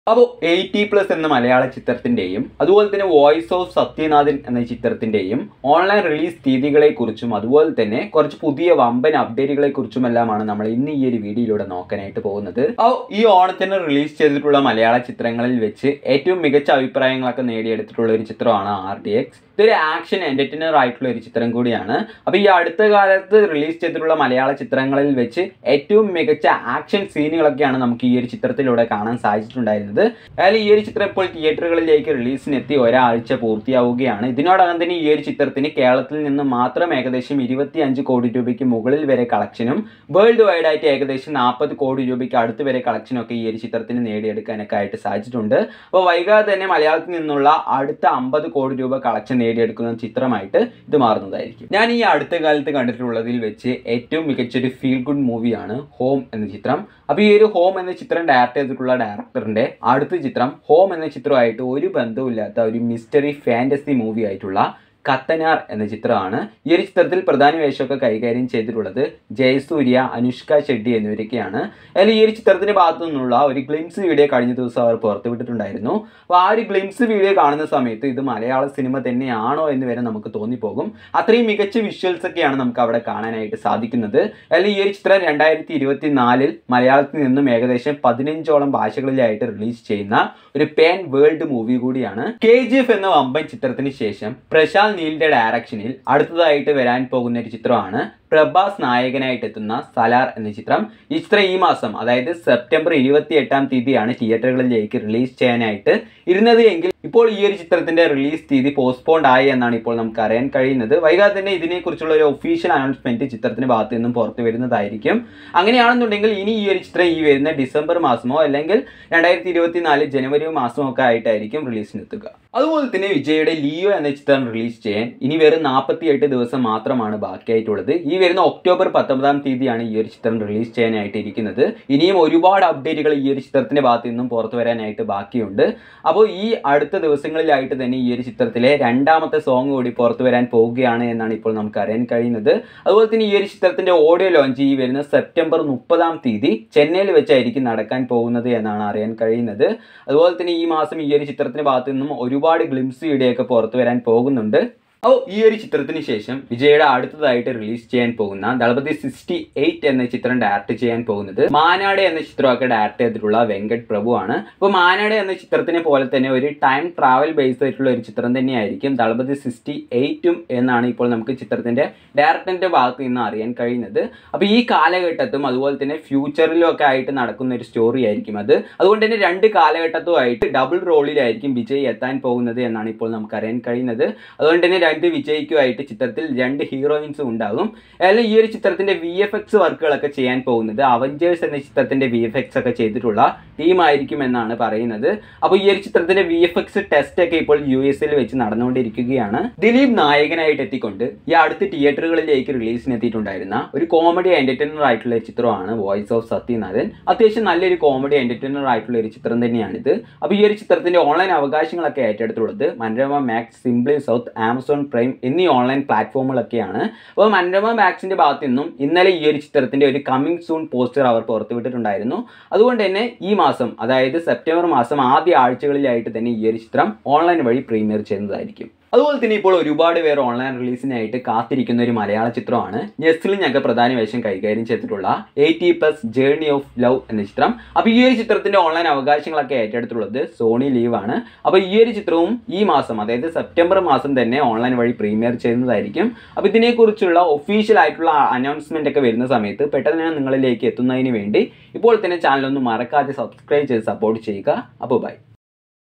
അപ്പോൾ eighty plus എന്ന മലയാള ചിത്രത്തിന്റെയും അതുപോലെ തന്നെ വോയിസ് ഓഫ് സത്യനാഥൻ എന്ന ചിത്രത്തിന്റെയും ഓൺലൈൻ റിലീസ് തീയതികളെക്കുറിച്ചും അതുപോലെ തന്നെ കുറച്ച് പുതിയ വമ്പൻ അപ്ഡേറ്റുകളെ കുറിച്ചുമെല്ലാമാണ് നമ്മൾ ഇന്ന് ഈ ഒരു വീഡിയോയിലൂടെ നോക്കാനായിട്ട് പോകുന്നത് അപ്പോൾ ഈ ഓണത്തിന് റിലീസ് ചെയ്തിട്ടുള്ള മലയാള ചിത്രങ്ങളിൽ വെച്ച് ഏറ്റവും മികച്ച അഭിപ്രായങ്ങളൊക്കെ നേടിയെടുത്തിട്ടുള്ള ഒരു ചിത്രമാണ് ആർ ഡി എക്സ് ഇതൊരു ആക്ഷൻ എന്റർടൈനർ ആയിട്ടുള്ള ഒരു ചിത്രം കൂടിയാണ് അപ്പോൾ ഈ അടുത്ത കാലത്ത് റിലീസ് ചെയ്തിട്ടുള്ള മലയാള ചിത്രങ്ങളിൽ വെച്ച് ഏറ്റവും മികച്ച ആക്ഷൻ സീനുകളൊക്കെയാണ് നമുക്ക് ഈ ഒരു ചിത്രത്തിലൂടെ കാണാൻ സാധിച്ചിട്ടുണ്ടായിരുന്നത് അതായത് ഈ ഒരു ചിത്രം ഇപ്പോൾ തിയേറ്ററുകളിലേക്ക് റിലീസിനെത്തി ഒരാഴ്ച പൂർത്തിയാവുകയാണ് ഇതിനോടകം തന്നെ ഈ ഒരു ചിത്രത്തിന് കേരളത്തിൽ നിന്ന് മാത്രം ഏകദേശം ഇരുപത്തി അഞ്ച് കോടി രൂപയ്ക്ക് മുകളിൽ വരെ കളക്ഷനും വേൾഡ് വൈഡ് ആയിട്ട് ഏകദേശം നാൽപ്പത് കോടി രൂപയ്ക്ക് അടുത്ത് വരെ കളക്ഷനൊക്കെ ഈ ഒരു ചിത്രത്തിന് നേടിയെടുക്കാനൊക്കെ ആയിട്ട് സാധിച്ചിട്ടുണ്ട് അപ്പോൾ വൈകാതെ തന്നെ മലയാളത്തിൽ നിന്നുള്ള അടുത്ത അമ്പത് കോടി രൂപ കളക്ഷൻ നേടിയെടുക്കുന്ന ചിത്രമായിട്ട് ഇത് മാറുന്നതായിരിക്കും ഞാൻ ഈ അടുത്ത കാലത്ത് കണ്ടിട്ടുള്ളതിൽ വെച്ച് ഏറ്റവും മികച്ചൊരു ഫീൽ ഗുഡ് മൂവിയാണ് ഹോം എന്ന ചിത്രം അപ്പോൾ ഈ ഒരു ഹോം എന്ന ചിത്രം ഡയറക്റ്റ് ചെയ്തിട്ടുള്ള ഡയറക്ടറിന്റെ അടുത്ത ചിത്രം ഹോം എന്ന ചിത്രമായിട്ട് ഒരു ബന്ധവുമില്ലാത്ത ഒരു മിസ്റ്ററി ഫാന്റസി മൂവി ആയിട്ടുള്ള കത്തനാർ എന്ന ചിത്രമാണ് ഈ ഒരു ചിത്രത്തിൽ പ്രധാന വേഷമൊക്കെ കൈകാര്യം ചെയ്തിട്ടുള്ളത് ജയസൂര്യ അനുഷ്ക ഷെഡ്ഡി എന്നിവരൊക്കെയാണ് അതിൽ ഈ ഒരു ചിത്രത്തിന്റെ ഭാഗത്തു നിന്നുള്ള ഒരു ഗ്ലിംസ് വീഡിയോ കഴിഞ്ഞ ദിവസം അവർ പുറത്തുവിട്ടിട്ടുണ്ടായിരുന്നു അപ്പോൾ ആ ഒരു ഗ്ലിംസ് വീഡിയോ കാണുന്ന സമയത്ത് ഇത് മലയാള സിനിമ തന്നെയാണോ എന്ന് വരെ നമുക്ക് തോന്നിപ്പോകും അത്രയും മികച്ച വിഷ്വൽസ് ഒക്കെയാണ് നമുക്ക് അവിടെ കാണാനായിട്ട് സാധിക്കുന്നത് അതിൽ ഈ ഒരു ചിത്രം രണ്ടായിരത്തി ഇരുപത്തി നാലിൽ മലയാളത്തിൽ നിന്നും ഏകദേശം പതിനഞ്ചോളം ഭാഷകളിലായിട്ട് റിലീസ് ചെയ്യുന്ന ഒരു പാൻ വേൾഡ് മൂവി കൂടിയാണ് കെ ജി എഫ് എന്ന വമ്പൻ ചിത്രത്തിന് ശേഷം പ്രശാന്ത് നീലിന്റെ ഡയറക്ഷനിൽ അടുത്തതായിട്ട് വരാൻ പോകുന്ന ഒരു ചിത്രമാണ് പ്രഭാസ് നായകനായിട്ട് എത്തുന്ന സലാർ എന്ന ചിത്രം ഈ ചിത്രം ഈ മാസം അതായത് സെപ്റ്റംബർ ഇരുപത്തി എട്ടാം തീയതിയാണ് തിയേറ്ററുകളിലേക്ക് റിലീസ് ചെയ്യാനായിട്ട് ഇരുന്നത് എങ്കിൽ ഇപ്പോൾ ഈ ഒരു ചിത്രത്തിന്റെ റിലീസ് തീയതി പോസ്റ്റ്പോണ്ട് ആയി എന്നാണ് ഇപ്പോൾ നമുക്ക് അറിയാൻ കഴിയുന്നത് വൈകാതെ തന്നെ ഇതിനെക്കുറിച്ചുള്ള ഒരു ഒഫീഷ്യൽ അനൗൺസ്മെന്റ് ചിത്രത്തിന്റെ ഭാഗത്ത് നിന്നും പുറത്തു വരുന്നതായിരിക്കും അങ്ങനെയാണെന്നുണ്ടെങ്കിൽ ഇനി ഈ ഒരു ചിത്രം ഈ വരുന്ന ഡിസംബർ മാസമോ അല്ലെങ്കിൽ രണ്ടായിരത്തി ഇരുപത്തി നാല് ജനുവരി മാസമോ ഒക്കെ ആയിട്ടായിരിക്കും റിലീസിനെത്തുക അതുപോലെ തന്നെ വിജയുടെ ലിയോ എന്ന ചിത്രം റിലീസ് ചെയ്യാൻ ഇനി വെറും നാൽപ്പത്തി എട്ട് ദിവസം മാത്രമാണ് ബാക്കിയായിട്ടുള്ളത് ഈ വരുന്ന ഒക്ടോബർ പത്തൊമ്പതാം തീയതിയാണ് ഈ ഒരു ചിത്രം റിലീസ് ചെയ്യാനായിട്ട് ഇരിക്കുന്നത് ഇനിയും ഒരുപാട് അപ്ഡേറ്റുകൾ ഈ ഒരു ചിത്രത്തിന്റെ ഭാഗത്ത് നിന്നും പുറത്തു വരാനായിട്ട് ബാക്കിയുണ്ട് അപ്പോൾ ഈ അടുത്ത ദിവസങ്ങളിലായിട്ട് തന്നെ ഈ ഒരു ചിത്രത്തിലെ രണ്ടാമത്തെ സോങ് കൂടി പുറത്തു വരാൻ പോവുകയാണ് എന്നാണ് ഇപ്പോൾ നമുക്ക് അറിയാൻ കഴിയുന്നത് അതുപോലെ തന്നെ ഈ ഒരു ചിത്രത്തിന്റെ ഓഡിയോ ലോഞ്ച് ഈ വരുന്ന സെപ്റ്റംബർ മുപ്പതാം തീയതി ചെന്നൈയിൽ വെച്ചായിരിക്കും നടക്കാൻ പോകുന്നത് എന്നാണ് അറിയാൻ കഴിയുന്നത് അതുപോലെ തന്നെ ഈ മാസം ഈ ഒരു ചിത്രത്തിന്റെ ഭാഗത്ത് നിന്നും ഒരുപാട് ഗ്ലിംസ് വീഡിയോ ഒക്കെ പുറത്തു വരാൻ പോകുന്നുണ്ട് അപ്പോൾ ഈ ഒരു ചിത്രത്തിന് ശേഷം വിജയുടെ അടുത്തതായിട്ട് റിലീസ് ചെയ്യാൻ പോകുന്ന ദളപതി സിക്സ്റ്റി എയ്റ്റ് എന്ന ചിത്രം ഡയറക്റ്റ് ചെയ്യാൻ പോകുന്നത് മാനാട് എന്ന ചിത്രമൊക്കെ ഡയറക്റ്റ് ചെയ്തിട്ടുള്ള വെങ്കട് പ്രഭു ആണ് അപ്പോൾ മാനാട് എന്ന ചിത്രത്തിനെ പോലെ തന്നെ ഒരു ടൈം ട്രാവൽ ബേസ്ഡ് ആയിട്ടുള്ള ഒരു ചിത്രം തന്നെയായിരിക്കും ദളപതി സിക്സ്റ്റി എയ്റ്റും എന്നാണ് ഇപ്പോൾ നമുക്ക് ചിത്രത്തിന്റെ ഡയറക്ടറിന്റെ ഭാഗത്ത് നിന്ന് അറിയാൻ കഴിയുന്നത് അപ്പോൾ ഈ കാലഘട്ടത്തും അതുപോലെ തന്നെ ഫ്യൂച്ചറിലും ഒക്കെ ആയിട്ട് നടക്കുന്ന ഒരു സ്റ്റോറി ആയിരിക്കും അത് അതുകൊണ്ട് തന്നെ രണ്ട് കാലഘട്ടത്തുമായിട്ട് ഡബിൾ റോളിലായിരിക്കും വിജയ് എത്താൻ പോകുന്നത് എന്നാണ് ഇപ്പോൾ നമുക്ക് അറിയാൻ കഴിയുന്നത് അതുകൊണ്ട് തന്നെ രണ്ട് വിജയ്ക്കുമായിട്ട് ചിത്രത്തിൽ രണ്ട് ഹീറോയിൻസും ഉണ്ടാകും അതായത് ഈ ഒരു ചിത്രത്തിന്റെ വി എഫ് എക്സ് വർക്കുകളൊക്കെ ചെയ്യാൻ പോകുന്നത് അവഞ്ചേഴ്സ് എന്ന ചിത്രത്തിന്റെ വി എഫ് എക്സ് ഒക്കെ ചെയ്തിട്ടുള്ള ടീമായിരിക്കും എന്നാണ് പറയുന്നത് അപ്പോൾ ഈ ഒരു ചിത്രത്തിന്റെ വി എഫ് എക്സ് ടെസ്റ്റ് ഒക്കെ ഇപ്പോൾ യു എസിൽ വെച്ച് നടന്നുകൊണ്ടിരിക്കുകയാണ് ദിലീപ് നായകനായിട്ട് എത്തിക്കൊണ്ട് ഈ അടുത്ത തിയേറ്ററുകളിലേക്ക് റിലീസിന് എത്തിയിട്ടുണ്ടായിരുന്ന ഒരു കോമഡി എന്റർടൈനർ ആയിട്ടുള്ള ഒരു ചിത്രമാണ് വോയിസ് ഓഫ് സത്യനാഥൻ അത്യാവശ്യം നല്ലൊരു കോമഡി എന്റർടൈനർ ആയിട്ടുള്ള ഒരു ചിത്രം തന്നെയാണിത് അപ്പോൾ ഈ ഒരു ചിത്രത്തിന്റെ ഓൺലൈൻ അവകാശങ്ങളൊക്കെ ഏറ്റെടുത്തുള്ളത് Manorama Max simply south Amazon Prime എന്നീ ഓൺലൈൻ പ്ലാറ്റ്ഫോമുകളൊക്കെയാണ് അപ്പോൾ മനോരമ മാക്സിന്റെ ഭാഗത്തു നിന്നും ഇന്നലെ ഈ ഒരു ചിത്രത്തിന്റെ ഒരു കമ്മിങ് സൂൺ പോസ്റ്റർ അവർ പുറത്തുവിട്ടിട്ടുണ്ടായിരുന്നു അതുകൊണ്ട് തന്നെ ഈ മാസം അതായത് സെപ്റ്റംബർ മാസം ആദ്യ ആഴ്ചകളിലായിട്ട് തന്നെ ഈ ഒരു ചിത്രം ഓൺലൈൻ വഴി പ്രീമിയർ ചെയ്യുന്നതായിരിക്കും അതുപോലെ തന്നെ ഇപ്പോൾ ഒരുപാട് പേർ ഓൺലൈൻ റിലീസിനായിട്ട് കാത്തിരിക്കുന്ന ഒരു മലയാള ചിത്രമാണ് നെസ്ലിനൊക്കെ പ്രധാന വേഷം കൈകാര്യം ചെയ്തിട്ടുള്ള eighty plus journey of love എന്ന ചിത്രം അപ്പോൾ ഈ ഒരു ചിത്രത്തിന്റെ ഓൺലൈൻ അവകാശങ്ങളൊക്കെ ഏറ്റെടുത്തുള്ളത് സോണി ലീവ് ആണ് അപ്പോൾ ഈ ഒരു ചിത്രവും ഈ മാസം അതായത് സെപ്റ്റംബർ മാസം തന്നെ ഓൺലൈൻ വഴി പ്രീമിയർ ചെയ്യുന്നതായിരിക്കും അപ്പോൾ ഇതിനെക്കുറിച്ചുള്ള ഒഫീഷ്യൽ ആയിട്ടുള്ള അനൗൺസ്മെന്റ് ഒക്കെ വരുന്ന സമയത്ത് പെട്ടെന്ന് തന്നെ നിങ്ങളിലേക്ക് എത്തുന്നതിന് വേണ്ടി ഇപ്പോൾ തന്നെ ചാനൽ ഒന്ന് മറക്കാതെ സബ്സ്ക്രൈബ് ചെയ്ത് സപ്പോർട്ട് ചെയ്യുക അപ്പോൾ ബൈ